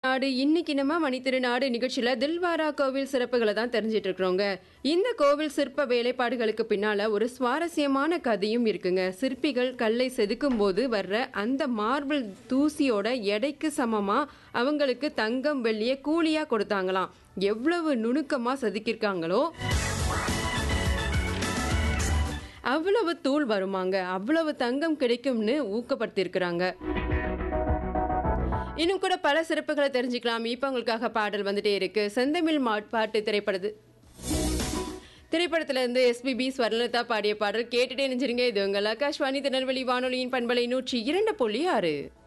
நாடு இன்னைக்கு நம்ம மணித்திருநாடு நிகழ்ச்சியில தில்வாரா கோவில் சிறப்புகளை தான் தெரிஞ்சிட்டு இருக்கிறோங்க இந்த கோவில் சிற்ப வேலைப்பாடுகளுக்கு பின்னால ஒரு சுவாரஸ்யமான கதையும் இருக்குங்க சிற்பிகள் கல்லை செதுக்கும் போது வர்ற அந்த மார்பிள் தூசியோட எடைக்கு சமமா அவங்களுக்கு தங்கம் வெள்ளிய கூலியா கொடுத்தாங்களாம் எவ்வளவு நுணுக்கமா செதுக்கியிருக்காங்களோ அவ்வளவு தூள் வருமாங்க அவ்வளவு தங்கம் கிடைக்கும்னு ஊக்கப்படுத்தியிருக்கிறாங்க இன்னும் கூட பல சிறப்புகளை தெரிஞ்சுக்கலாம் இப்போ உங்களுக்காக பாடல் வந்துட்டே இருக்கு செந்தமிழ் மாட்பாட்டு திரைப்படத்து திரைப்படத்துல இருந்து எஸ்பிபி ஸ்வர்ணலதா பாடிய பாடல் கேட்டுட்டே நினைச்சிருங்க இது உங்கள் ஆகாஷ்வாணி திருநெல்வேலி வானொலியின் பண்பலை நூற்றி இரண்டு புள்ளி ஆறு